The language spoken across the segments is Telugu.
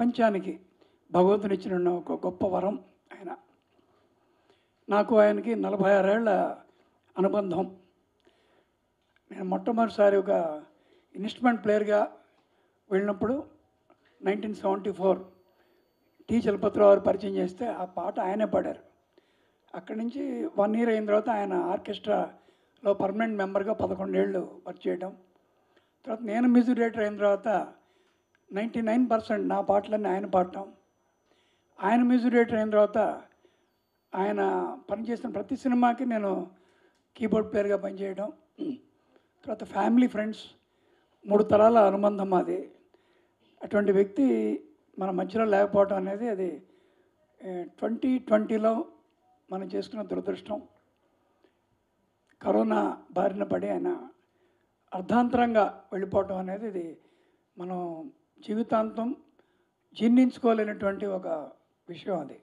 ప్రపంచానికి భగవంతుని ఇచ్చిన ఒక గొప్ప వరం ఆయన నాకు ఆయనకి నలభై ఆరేళ్ల అనుబంధం నేను మొట్టమొదటిసారి ఒక ఇన్స్ట్రుమెంట్ ప్లేయర్గా వెళ్ళినప్పుడు nineteen seventy four T Chalapathirao garu పరిచయం చేస్తే ఆ పాట ఆయనే పాడారు అక్కడి నుంచి వన్ ఇయర్ అయిన తర్వాత ఆయన ఆర్కెస్ట్రాలో పర్మనెంట్ మెంబర్గా పదకొండేళ్ళు వర్క్ చేయడం తర్వాత నేను మ్యూజిక్ డైరెక్టర్ అయిన తర్వాత నైంటీ నైన్ పర్సెంట్ నా పాటలన్నీ ఆయన పాడటం ఆయన మ్యూజిక్ డైరెక్టర్ అయిన తర్వాత ఆయన పనిచేసిన ప్రతి సినిమాకి నేను కీబోర్డ్ ప్లేయర్గా పనిచేయడం తర్వాత ఫ్యామిలీ ఫ్రెండ్స్ మూడు తరాల అనుబంధం అది అటువంటి వ్యక్తి మన మధ్యలో లేకపోవడం అనేది అది ట్వంటీ ట్వంటీలో మనం చేసుకున్న దురదృష్టం కరోనా బారిన పడి ఆయన అర్ధాంతరంగా వెళ్ళిపోవటం అనేది ఇది మనం జీవితాంతం జీర్ణించుకోలేనటువంటి ఒక విషయం అది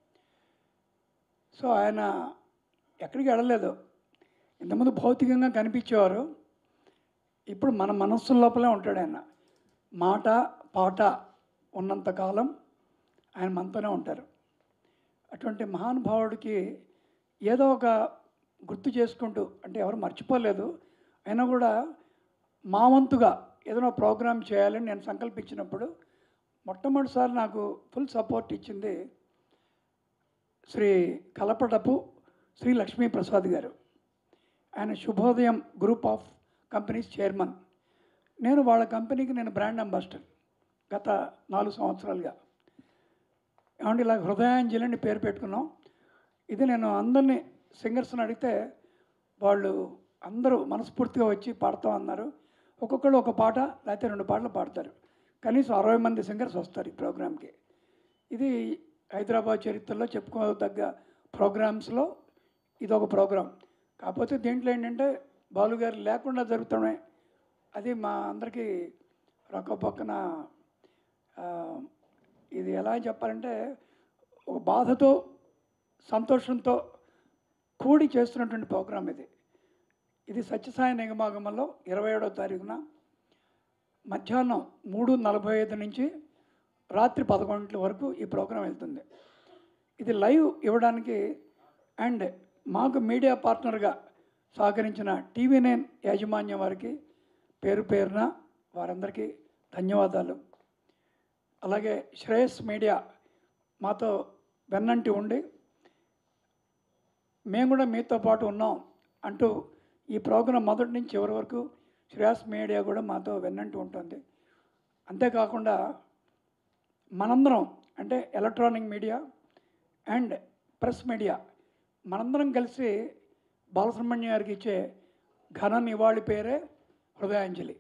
సో ఆయన ఎక్కడికి వెళ్ళలేదు ఇంతకుముందు భౌతికంగా కనిపించేవారు ఇప్పుడు మన మనస్సు లోపలే ఉంటాడు ఆయన మాట పాట ఉన్నంతకాలం ఆయన మనతోనే ఉంటారు అటువంటి మహానుభావుడికి ఏదో ఒక గుర్తు చేసుకుంటూ అంటే ఎవరు మర్చిపోలేదు అయినా కూడా మా వంతుగా ఏదైనా ప్రోగ్రామ్ చేయాలని నేను సంకల్పించినప్పుడు మొట్టమొదటిసారి నాకు ఫుల్ సపోర్ట్ ఇచ్చింది శ్రీ కలపటపు శ్రీ లక్ష్మీ ప్రసాద్ గారు ఆయన శుభోదయం గ్రూప్ ఆఫ్ కంపెనీస్ చైర్మన్ నేను వాళ్ళ కంపెనీకి నేను బ్రాండ్ అంబాసిడర్ గత నాలుగు సంవత్సరాలుగా ఏమంటే ఇలా హృదయాంజలి అని పేరు పెట్టుకున్నాం ఇది నేను అందరినీ సింగర్స్ని అడిగితే వాళ్ళు అందరూ మనస్ఫూర్తిగా వచ్చి పాడుతాం అన్నారు ఒక్కొక్కళ్ళు ఒక పాట లేకపోతే రెండు పాటలు పాడతారు కనీసం అరవై మంది సింగర్స్ వస్తారు ఈ ప్రోగ్రామ్కి ఇది హైదరాబాద్ చరిత్రలో చెప్పుకోదగ్గ ప్రోగ్రామ్స్లో ఇది ఒక ప్రోగ్రాం కాకపోతే దీంట్లో ఏంటంటే బాలుగారు లేకుండా జరుగుతున్నాయి అది మా అందరికీ ఒక పక్కన ఆ, ఇది ఎలా చెప్పాలంటే ఒక బాధతో సంతోషంతో కూడి చేస్తున్నటువంటి ప్రోగ్రాం ఇది ఇది సత్యసాయి నిగమాగమంలో ఇరవై ఏడవ తారీఖున మధ్యాహ్నం మూడు నలభై ఐదు నుంచి రాత్రి పదకొండు వరకు ఈ ప్రోగ్రాం వెళ్తుంది ఇది లైవ్ ఇవ్వడానికి అండ్ మాకు మీడియా పార్ట్నర్గా సహకరించిన టీవీ నైన్ యాజమాన్యం వారికి పేరు పేరున వారందరికీ ధన్యవాదాలు అలాగే శ్రేయస్ మీడియా మాతో వెన్నంటి ఉండి మేము కూడా మీతో పాటు ఉన్నాం అంటూ ఈ ప్రోగ్రాం మొదటి నుంచి చివరి వరకు శ్రేయస్ మీడియా కూడా మాతో వెన్నంటి ఉంటుంది అంతేకాకుండా మనందరం అంటే electronic media and press media మనందరం కలిసి బాలసుబ్రహ్మణ్యం గారికి ఇచ్చే ఘన నివాళి పేరే హృదయాంజలి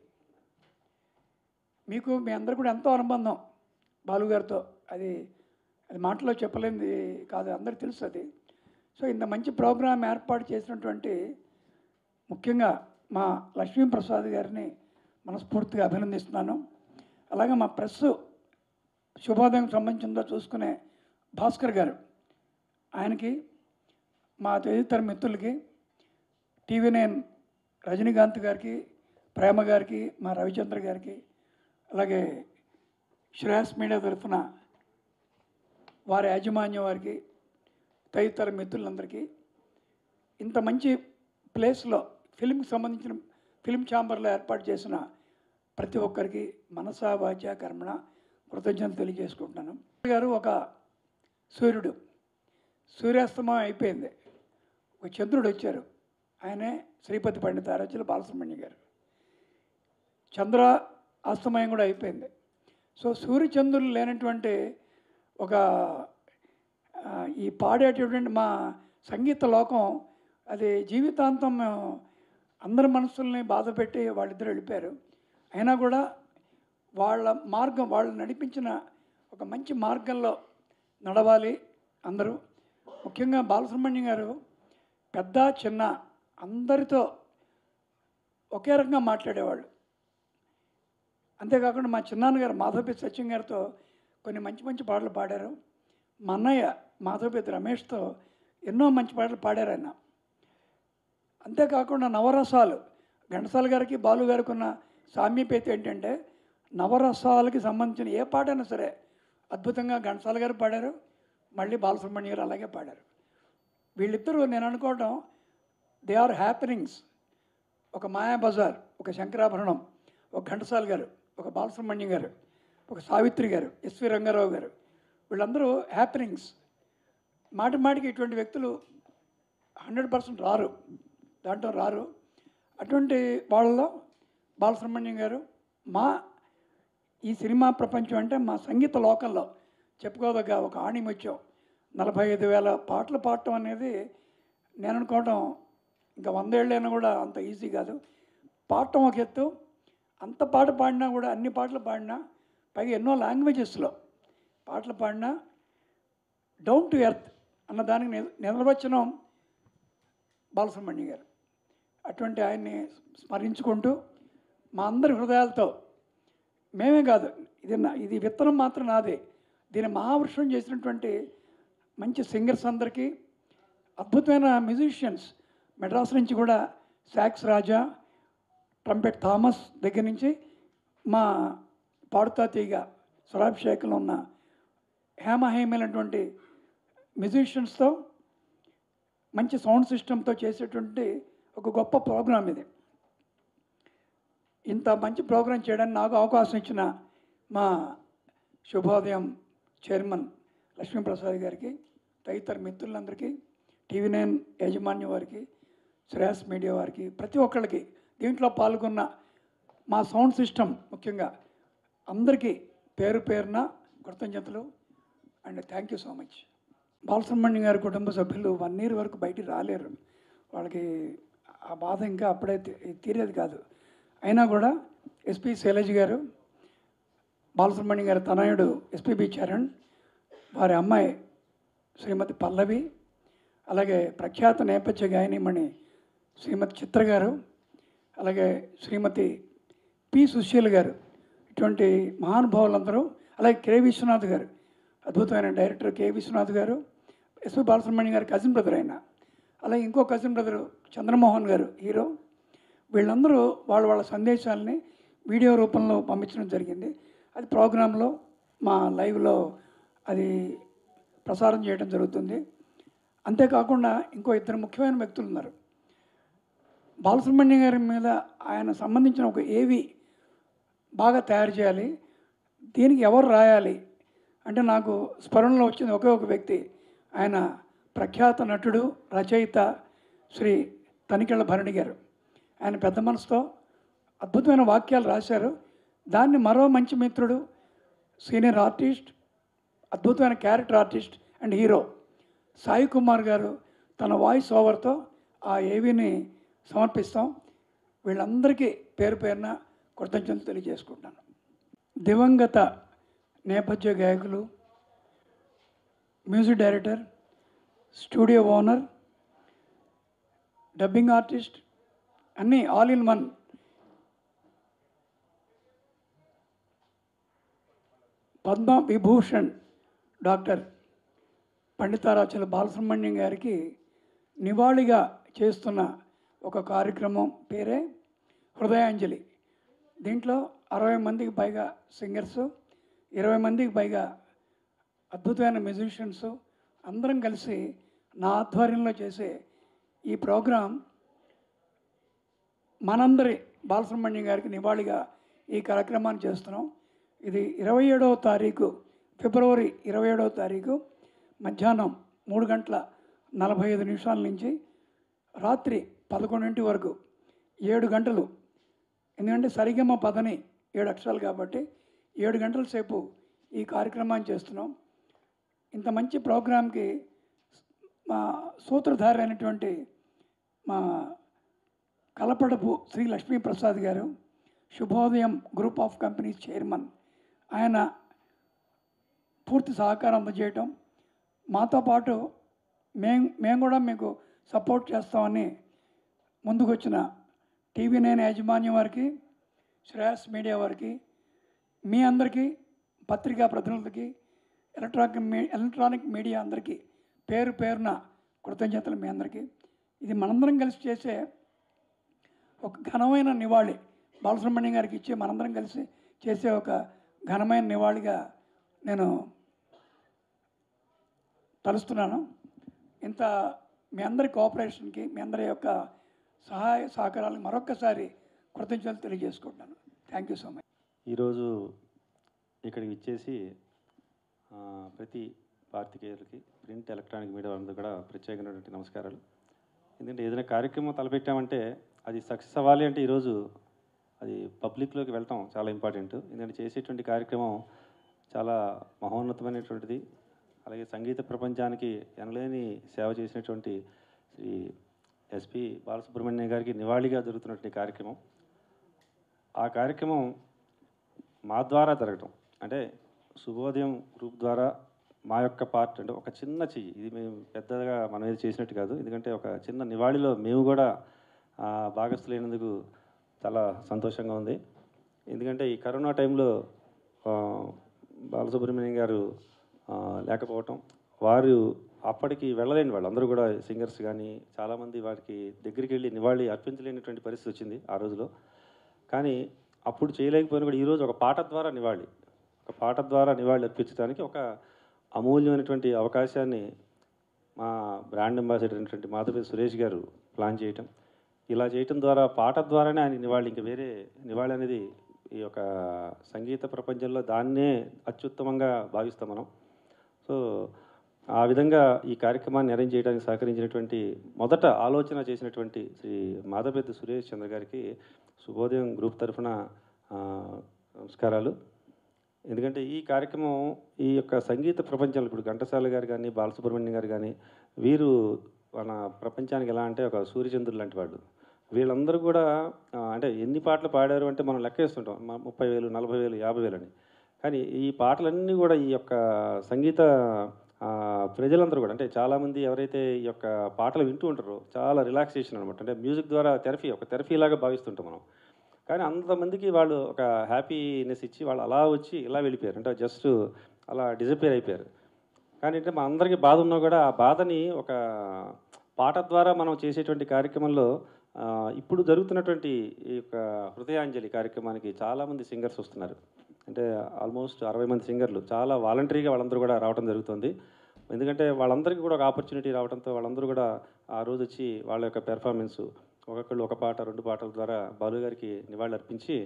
మీకు మీ అందరు కూడా ఎంతో అనుబంధం బాలుగారితో అది అది మాటలో చెప్పలేనిది కాదు అందరికి తెలుసు అది సో ఇంత మంచి ప్రోగ్రాం ఏర్పాటు చేసినటువంటి ముఖ్యంగా మా లక్ష్మీప్రసాద్ గారిని మనస్ఫూర్తిగా అభినందిస్తున్నాను అలాగే మా ప్రెస్ శుభోదయం సంబంధించిందో చూసుకునే భాస్కర్ గారు ఆయనకి మా తదితర మిత్రులకి టీవీ నైన్ రజనీకాంత్ గారికి ప్రేమ గారికి మా రవిచంద్ర గారికి అలాగే శ్రేయస్ మీడియా తరఫున వారి యాజమాన్యం వారికి తదితర మిత్రులందరికీ ఇంత మంచి ప్లేస్లో ఫిల్మ్కి సంబంధించిన ఫిల్మ్ ఛాంబర్లో ఏర్పాటు చేసిన ప్రతి ఒక్కరికి మనసా వాచ కర్మణ కృతజ్ఞత తెలియజేసుకుంటున్నాను గారు ఒక సూర్యుడు సూర్యాస్తమయం అయిపోయింది ఒక చంద్రుడు వచ్చారు ఆయనే శ్రీపతి పండిత ఆరాధ్యులు బాలసుబ్రహ్మణ్యం గారు చంద్ర అస్తమయం కూడా అయిపోయింది సో సూర్యచంద్రులు లేనటువంటి ఒక ఆ, ఈ పాడేటటువంటి మా సంగీత లోకం అది జీవితాంతం మేము అందరి మనసుల్ని బాధ పెట్టి వాళ్ళిద్దరు వెళ్ళిపోయారు అయినా కూడా వాళ్ళ మార్గం వాళ్ళు నడిపించిన ఒక మంచి మార్గంలో నడవాలి అందరూ ముఖ్యంగా బాలసుబ్రహ్మణ్యం గారు పెద్ద చిన్న అందరితో ఒకే రకంగా మాట్లాడేవాళ్ళు అంతేకాకుండా మా చిన్నాన్నగారు మాధవపేట సత్యం గారితో కొన్ని మంచి మంచి పాటలు పాడారు మా అన్నయ్య మాధవపేట రమేష్తో ఎన్నో మంచి పాటలు పాడారు ఆయన అంతేకాకుండా నవరసాలు ఘంటసాల గారికి బాలు గారికి ఉన్న సామ్యపేత ఏంటంటే నవరసాలకి సంబంధించిన ఏ పాట అయినా సరే అద్భుతంగా ఘంటసాల గారు పాడారు మళ్ళీ బాలసుబ్రహ్మణ్యం గారు అలాగే పాడారు వీళ్ళిద్దరూ నేను అనుకోవటం దే ఆర్ హ్యాపెనింగ్స్ ఒక మాయా బజార్ ఒక శంకరాభరణం ఒక ఘంటసాల గారు ఒక బాలసుబ్రహ్మణ్యం గారు ఒక సావిత్రి గారు ఎస్వి రంగారావు గారు వీళ్ళందరూ హ్యాపెనింగ్స్ మాటి మాటికి ఇటువంటి వ్యక్తులు హండ్రెడ్ పర్సెంట్ రారు దాంట్లో రారు అటువంటి వాళ్ళలో బాలసుబ్రహ్మణ్యం గారు మా ఈ సినిమా ప్రపంచం అంటే మా సంగీత లోకంలో చెప్పుకోదగ్గ ఒక ఆణిముత్యం నలభై ఐదు వేల పాటలు పాడటం అనేది నేను అనుకోవటం ఇంకా వందేళ్ళైనా కూడా అంత ఈజీ కాదు పాడటం ఒక ఎత్తు అంత పాట పాడినా కూడా అన్ని పాటలు పాడినా పైగా ఎన్నో లాంగ్వేజెస్లో పాటలు పాడినా డౌన్ టు ఎర్త్ అన్న దానికి ని- నిర్వచనం బాలసుబ్రహ్మణ్యం గారు అటువంటి ఆయన్ని స్మరించుకుంటూ మా అందరి హృదయాలతో మేమే కాదు ఇది నా ఇది విత్తనం మాత్రం నాదే దీన్ని మహావృషం చేసినటువంటి మంచి సింగర్స్ అందరికీ అద్భుతమైన మ్యూజిషియన్స్ మెడ్రాస్ నుంచి కూడా శాక్స్ రాజా ట్రంపెట్ థామస్ దగ్గర నుంచి మా పాడుతా తీగ స్వరాభిషేకంలో ఉన్న హేమహేమైనటువంటి మ్యూజిషియన్స్తో మంచి సౌండ్ సిస్టంతో చేసేటువంటి ఒక గొప్ప ప్రోగ్రాం ఇది ఇంత మంచి ప్రోగ్రాం చేయడానికి నాకు అవకాశం ఇచ్చిన మా శుభోదయం చైర్మన్ లక్ష్మీప్రసాద్ గారికి తదితర మిత్రులందరికీ టీవీ నైన్ యాజమాన్యం వారికి శ్రేయస్ మీడియా వారికి ప్రతి ఒక్కళ్ళకి దీంట్లో పాల్గొన్న మా సౌండ్ సిస్టమ్ ముఖ్యంగా అందరికీ పేరు పేరున కృతజ్ఞతలు and thank you so much Balasubrahmanyam గారి కుటుంబ సభ్యులు వన్ ఇయర్ వరకు బయటికి రాలేరు వాళ్ళకి ఆ బాధ ఇంకా అప్పుడే తీ- తీరేది కాదు అయినా కూడా ఎస్పి శైలజ్ గారు బాలసుబ్రహ్మణ్యం గారి తనయుడు ఎస్పిబి చరణ్ వారి అమ్మాయి శ్రీమతి పల్లవి అలాగే ప్రఖ్యాత నేపథ్య గాయనిమణి శ్రీమతి చిత్ర గారు అలాగే శ్రీమతి పి సుశీల్ గారు ఇటువంటి మహానుభావులందరూ అలాగే కె విశ్వనాథ్ గారు అద్భుతమైన డైరెక్టర్ కె విశ్వనాథ్ గారు ఎస్పి బాలసుబ్రహ్మణ్యం గారి కజిన్ బ్రదర్ అయిన అలాగే ఇంకో కజిన్ బ్రదర్ చంద్రమోహన్ గారు హీరో వీళ్ళందరూ వాళ్ళ వాళ్ళ సందేశాలని వీడియో రూపంలో పంపించడం జరిగింది అది ప్రోగ్రాంలో మా లైవ్లో అది ప్రసారం చేయడం జరుగుతుంది అంతేకాకుండా ఇంకో ఇద్దరు ముఖ్యమైన వ్యక్తులు ఉన్నారు బాలసుబ్రహ్మణ్యం గారి మీద ఆయన సంబంధించిన ఒక ఏవి బాగా తయారు చేయాలి దీనికి ఎవరు రాయాలి అంటే నాకు స్మరణలో వచ్చింది ఒకే ఒక వ్యక్తి ఆయన ప్రఖ్యాత నటుడు రచయిత శ్రీ తనికెళ్ళ భరణి గారు ఆయన పెద్ద మనసుతో అద్భుతమైన వాక్యాలు రాశారు దాన్ని మరో మంచి మిత్రుడు సీనియర్ ఆర్టిస్ట్ అద్భుతమైన character artist and hero Sai Kumar garu తన వాయిస్ ఓవర్తో ఆ ఏవిని సమర్పిస్తాం వీళ్ళందరికీ పేరు పేరున కృతజ్ఞతలు తెలియజేసుకుంటాను దివంగత నేపథ్య గాయకులు music director studio owner dubbing artist అన్నీ all in one Padma Vibhushan doctor Panditaradhyula Balasubrahmanyam గారికి నివాళిగా చేస్తున్న ఒక కార్యక్రమం పేరే హృదయాంజలి దీంట్లో అరవై మందికి పైగా సింగర్స్ ఇరవై మందికి పైగా అద్భుతమైన మ్యూజిషియన్స్ అందరం కలిసి నా ఆధ్వర్యంలో చేసే ఈ ప్రోగ్రాం మనందరి బాలసుబ్రహ్మణ్యం గారికి నివాళిగా ఈ కార్యక్రమాన్ని చేస్తున్నాం ఇది ఇరవై ఏడవ తారీఖు ఫిబ్రవరి ఇరవై ఏడవ తారీఖు మధ్యాహ్నం మూడు గంటల నలభై ఐదు నిమిషాల నుంచి రాత్రి పదకొండింటి వరకు ఏడు గంటలు ఎందుకంటే సరిగమ పదని ఏడు అక్షరాలు కాబట్టి ఏడు గంటల సేపు ఈ కార్యక్రమాన్ని చేస్తున్నాం ఇంత మంచి ప్రోగ్రాంకి మా సూత్రధారి అయినటువంటి మా కలపడపు శ్రీ లక్ష్మీప్రసాద్ గారు శుభోదయం గ్రూప్ ఆఫ్ కంపెనీస్ చైర్మన్ ఆయన పూర్తి సహకారం అందజేయటం మాతో పాటు మేము మేము కూడా మీకు సపోర్ట్ చేస్తామని ముందుకొచ్చిన టీవీ నైన్ యాజమాన్యం వారికి శ్రేయస్ మీడియా వారికి మీ అందరికీ పత్రికా ప్రతినిధులకి ఎలక్ట్రానిక్ మీ ఎలక్ట్రానిక్ మీడియా అందరికీ పేరు పేరున కృతజ్ఞతలు మీ అందరికీ ఇది మనందరం కలిసి చేసే ఒక ఘనమైన నివాళి బాలసుబ్రహ్మణ్యం గారికి ఇచ్చే మనందరం కలిసి చేసే ఒక ఘనమైన నివాళిగా నేను తలుస్తున్నాను ఇంత మీ అందరి కోఆపరేషన్కి మీ అందరి యొక్క సహాయ సహకారాలకు మరొక్కసారి కృతజ్ఞతలు తెలియజేసుకుంటున్నాను థ్యాంక్ యూ సో మచ్ ఈరోజు ఇక్కడికి ఇచ్చేసి ఆ, ప్రతి పార్తికేయులకి ప్రింట్ ఎలక్ట్రానిక్ మీడియా వాళ్ళందరూ కూడా ప్రత్యేకమైనటువంటి నమస్కారాలు ఎందుకంటే ఏదైనా కార్యక్రమం తలపెట్టామంటే అది సక్సెస్ అవ్వాలి అంటే ఈరోజు అది పబ్లిక్లోకి వెళ్ళటం చాలా ఇంపార్టెంట్ ఎందుకంటే చేసేటువంటి కార్యక్రమం చాలా మహోన్నతమైనటువంటిది అలాగే సంగీత ప్రపంచానికి ఎనలేని సేవ చేసినటువంటి శ్రీ ఎస్పి బాలసుబ్రహ్మణ్యం గారికి నివాళిగా జరుగుతున్నటువంటి కార్యక్రమం ఆ కార్యక్రమం మా ద్వారా జరగటం అంటే శుభోదయం గ్రూప్ ద్వారా మా యొక్క పార్ట్ అంటే ఒక చిన్న చెయ్యి ఇది మేము పెద్దగా మనం ఏది చేసినట్టు కాదు ఎందుకంటే ఒక చిన్న నివాళిలో మేము కూడా ఆ, భాగస్థులైనందుకు చాలా సంతోషంగా ఉంది ఎందుకంటే ఈ కరోనా టైంలో ఆ, బాలసుబ్రహ్మణ్యం గారు ఆ, లేకపోవటం వారు అప్పటికి వెళ్ళలేని వాళ్ళు అందరూ కూడా సింగర్స్ కానీ చాలామంది వారికి దగ్గరికి వెళ్ళి నివాళి అర్పించలేనటువంటి పరిస్థితి వచ్చింది ఆ రోజులో కానీ అప్పుడు చేయలేకపోయినా కూడా ఈరోజు ఒక పాట ద్వారా నివాళి ఒక పాట ద్వారా నివాళి అర్పించడానికి ఒక అమూల్యమైనటువంటి అవకాశాన్ని మా బ్రాండ్ అంబాసిడర్ అయినటువంటి మాధవి సురేష్ గారు ప్లాన్ చేయటం ఇలా చేయటం ద్వారా పాట ద్వారానే ఆయన నివాళి ఇంకా వేరే నివాళి అనేది ఈ యొక్క సంగీత ప్రపంచంలో దాన్నే అత్యుత్తమంగా భావిస్తాం మనం సో ఆ విధంగా ఈ కార్యక్రమాన్ని అరేంజ్ చేయడానికి సహకరించినటువంటి మొదట ఆలోచన చేసినటువంటి శ్రీ మాధవపెద్ద సురేష్ చంద్ర గారికి శుభోదయం గ్రూప్ తరఫున ఆ, నమస్కారాలు ఎందుకంటే ఈ కార్యక్రమం ఈ యొక్క సంగీత ప్రపంచంలో ఇప్పుడు ఘంటసాల గారు కానీ బాలసుబ్రహ్మణ్యం గారు కానీ వీరు మన ప్రపంచానికి ఎలా అంటే ఒక సూర్యచంద్రుడు లాంటి వాళ్ళు వీళ్ళందరూ కూడా ఆ, అంటే ఎన్ని పాటలు పాడారు అంటే మనం లెక్కేస్తుంటాం మ- ముప్పై వేలు నలభై వేలు యాభై వేలు అని కానీ ఈ పాటలన్నీ కూడా ఈ యొక్క సంగీత ఆ, ప్రజలందరూ కూడా అంటే చాలామంది ఎవరైతే ఈ యొక్క పాటలు వింటూ ఉంటారో చాలా రిలాక్సేషన్ అనమాట అంటే మ్యూజిక్ ద్వారా థెరపీ ఒక థెరపీ లాగా భావిస్తుంటాం మనం కానీ అంతమందికి వాళ్ళు ఒక హ్యాపీనెస్ ఇచ్చి వాళ్ళు అలా వచ్చి ఇలా వెళ్ళిపోయారు అంటే జస్ట్ అలా డిజపేర్ అయిపోయారు కానీ అంటే మన అందరికీ బాధ ఉన్నా కూడా ఆ బాధని ఒక పాట ద్వారా మనం చేసేటువంటి కార్యక్రమంలో ఆ, ఇప్పుడు జరుగుతున్నటువంటి ఈ యొక్క హృదయాంజలి కార్యక్రమానికి చాలామంది సింగర్స్ వస్తున్నారు అంటే ఆల్మోస్ట్ అరవై మంది సింగర్లు చాలా వాలంటరీగా వాళ్ళందరూ కూడా రావడం జరుగుతుంది ఎందుకంటే వాళ్ళందరికీ కూడా ఒక ఆపర్చునిటీ రావడంతో వాళ్ళందరూ కూడా ఆ రోజు వచ్చి వాళ్ళ యొక్క పెర్ఫార్మెన్స్ ఒక్కొక్కళ్ళు ఒక పాట రెండు పాటల ద్వారా బాలు గారికి నివాళులు అర్పించి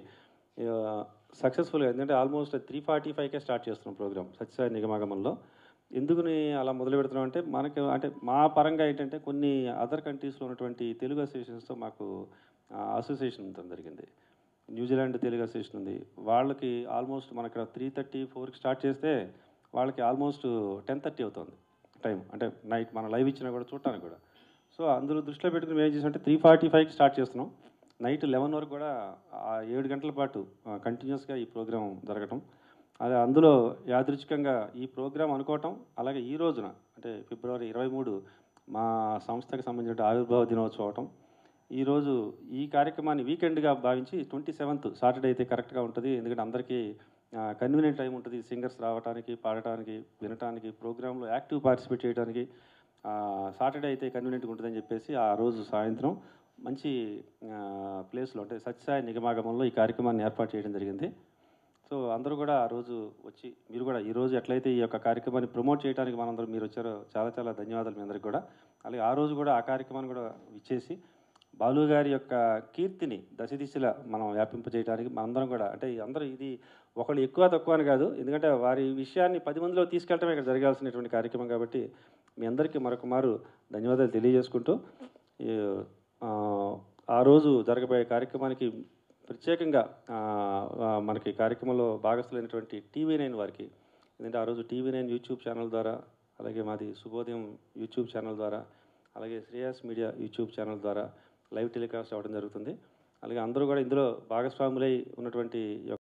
సక్సెస్ఫుల్గా ఎందుకంటే ఆల్మోస్ట్ త్రీ ఫార్టీ ఫైవ్కే స్టార్ట్ చేస్తున్నాం ప్రోగ్రామ్ సత్యసాయి నిగమాగమంలో ఎందుకుని అలా మొదలు పెడుతున్నాం అంటే మనకి అంటే మా పరంగా ఏంటంటే కొన్ని అదర్ కంట్రీస్లో ఉన్నటువంటి తెలుగు అసోసియేషన్స్తో మాకు అసోసియేషన్ ఉండడం జరిగింది న్యూజిలాండ్ తెలుగు అసోసియేషన్ ఉంది వాళ్ళకి ఆల్మోస్ట్ మనకి త్రీ థర్టీ ఫోర్కి స్టార్ట్ చేస్తే వాళ్ళకి ఆల్మోస్ట్ టెన్ థర్టీ అవుతుంది టైం అంటే నైట్ మన లైవ్ ఇచ్చినా కూడా చూడటానికి కూడా సో అందులో దృష్టిలో పెట్టుకుని మేము ఏం చేసామంటే త్రీ ఫార్టీ ఫైవ్కి స్టార్ట్ చేస్తున్నాం నైట్ లెవెన్ వరకు కూడా ఆ ఏడు గంటల పాటు కంటిన్యూస్గా ఈ ప్రోగ్రాం జరగటం అది అందులో యాదృచ్ఛికంగా ఈ ప్రోగ్రాం అనుకోవటం అలాగే ఈ రోజున అంటే ఫిబ్రవరి ఇరవై మూడు మా సంస్థకి సంబంధించిన ఆవిర్భావ దినోత్సవం అవటం ఈరోజు ఈ కార్యక్రమాన్ని వీకెండ్గా భావించి ట్వంటీ సెవెంత్ సాటర్డే అయితే కరెక్ట్గా ఉంటుంది ఎందుకంటే అందరికీ కన్వీనియంట్ టైం ఉంటుంది సింగర్స్ రావడానికి పాడటానికి వినటానికి ప్రోగ్రాంలో యాక్టివ్ పార్టిసిపేట్ చేయడానికి సాటర్డే అయితే కన్వీనియంట్గా ఉంటుందని చెప్పేసి ఆ రోజు సాయంత్రం మంచి ప్లేస్లో అంటే సత్యసాయి నిగమాగమంలో ఈ కార్యక్రమాన్ని ఏర్పాటు చేయడం జరిగింది సో అందరూ కూడా ఆ రోజు వచ్చి మీరు కూడా ఈ రోజు ఎట్లయితే ఈ యొక్క కార్యక్రమాన్ని ప్రమోట్ చేయడానికి మనందరం మీరు వచ్చారో చాలా చాలా ధన్యవాదాలు మీ అందరికి కూడా అలాగే ఆ రోజు కూడా ఆ కార్యక్రమాన్ని కూడా ఇచ్చేసి బాలు గారి యొక్క కీర్తిని దశ దిశలా మనం వ్యాపింపజేయడానికి మనందరం కూడా అంటే అందరూ ఇది ఒకళ్ళు ఎక్కువ తక్కువ అని కాదు ఎందుకంటే వారి విషయాన్ని పది మందిలో తీసుకెళ్ళటమే ఇక్కడ జరగాల్సినటువంటి కార్యక్రమం కాబట్టి మీ అందరికీ మరొక మారు ధన్యవాదాలు తెలియజేసుకుంటూ ఈ, ఆ, ఆ రోజు జరగబోయే కార్యక్రమానికి ప్రత్యేకంగా ఆ, ఆ, మనకి కార్యక్రమంలో భాగస్థులైనటువంటి టీవీ నైన్ వారికి ఎందుకంటే ఆ రోజు టీవీ నైన్ యూట్యూబ్ ఛానల్ ద్వారా అలాగే మాది శుభోదయం యూట్యూబ్ ఛానల్ ద్వారా అలాగే శ్రేయాస్ మీడియా యూట్యూబ్ ఛానల్ ద్వారా లైవ్ టెలికాస్ట్ అవ్వడం జరుగుతుంది అలాగే అందరూ కూడా ఇందులో భాగస్వాములై ఉన్నటువంటి ఈ యొక్క